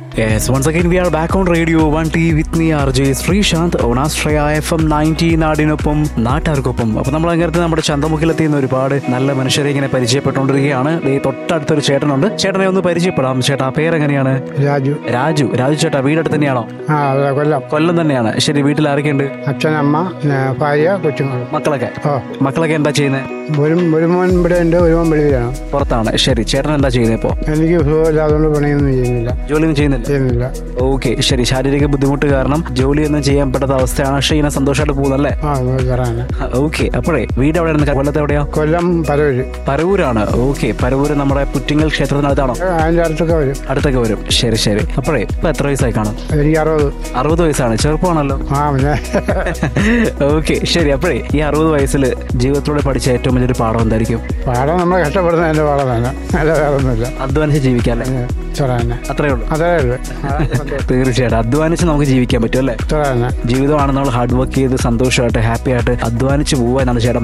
Yes, once again we are back on Radio 1T with me RJ Sreesanth ഓണാശ്രയ F M ninety നാടിനൊപ്പം നാട്ടുകാർക്കൊപ്പം അപ്പൊ നമ്മൾ അങ്ങനത്തെ നമ്മുടെ ചന്തമുഖിലെത്തിയുന്ന ഒരുപാട് നല്ല മനുഷ്യരെ ഇങ്ങനെ പരിചയപ്പെട്ടുകൊണ്ടിരിക്കുകയാണ് ദേ തൊട്ടടുത്തൊരു ചേട്ടനുണ്ട് ചേട്ടനെ ഒന്ന് പരിചയപ്പെടാം ചേട്ടാ പേരെങ്ങനെയാണ് രാജു രാജു രാജു ചേട്ടാ വീടടുത്ത് തന്നെയാണോ ആ അതെ കൊല്ലം കൊല്ലം തന്നെയാണ് ശരി വീട്ടിൽ ആരൊക്കെയുണ്ട് അച്ഛൻ അമ്മ പിന്നെ ഭാര്യ കൊച്ചുങ്ങൾ മക്കളൊക്കെ ഓ മക്കളൊക്കെ എന്താ ചെയ്യുന്നത് ഒരു ഒരു മോൻ ഇവിടെ ഉണ്ട് ഒരു മോൻ വെളിയിലാണ് പുറത്താണ് ശരി ചേട്ടൻ എന്താ ചെയ്യുന്നത് ഇപ്പോ എനിക്ക് സുഖമില്ലാതുകൊണ്ട് പണിയൊന്നും ചെയ്യുന്നില്ല ജോലിയൊന്നും ചെയ്യുന്നില്ല ചെയ്യുന്നില്ല ഓക്കെ ശരി ശാരീരിക ബുദ്ധിമുട്ട് കാരണം ജോലിയൊന്നും ചെയ്യാൻ പറ്റാത്ത അവസ്ഥയാണ് പക്ഷേ ഇങ്ങനെ സന്തോഷമായിട്ട് പോകുന്നല്ലേ ആ കയറാന് ഓക്കെ അപ്പോഴേ വീട് എവിടെയാണ് കൊല്ലത്ത് എവിടെയാ കൊല്ലം പരവര് പരവൂരാണ് ഓക്കെ പരവൂര് നമ്മുടെ പുറ്റിങ്ങൽ ക്ഷേത്രത്തിനടുത്താണോ അതിൻ്റെ അടുത്തൊക്കെ വരും അടുത്തൊക്കെ വരും ശരി ശരി അപ്പോഴേ ഇപ്പൊ എത്ര വയസ്സായി കാണും എനിക്ക് അറുപത് അറുപത് വയസ്സാണ് ചെറുപ്പമാണല്ലോ ആ പിന്നെ ഓക്കെ ശരി അപ്പോഴേ ഈ അറുപത് വയസ്സിൽ ജീവിതത്തിലൂടെ പഠിച്ച ഏറ്റവും വലിയൊരു പാഠം എന്തായിരിക്കും പാടം നമ്മൾ കഷ്ടപ്പെടുന്ന എൻ്റെ പാടം തന്നെ അല്ല വേറെ ഒന്നുമില്ല അധ്വാനിച്ച് ജീവിക്കാം അല്ലേ ഇത്ര തന്നെ അത്രേ ഉള്ളൂ അതേ ഉള്ളു തീർച്ചയായിട്ടും അധ്വാനിച്ച് നമുക്ക് ജീവിക്കാൻ പറ്റും അല്ലേ ഇത്ര തന്നെ ജീവിതമാണ് നമ്മൾ ഹാർഡ് വർക്ക് ചെയ്ത് സന്തോഷമായിട്ട് ഹാപ്പി ആയിട്ട് അധ്വാനിച്ച് പോവാനാണ് ചേട്ടൻ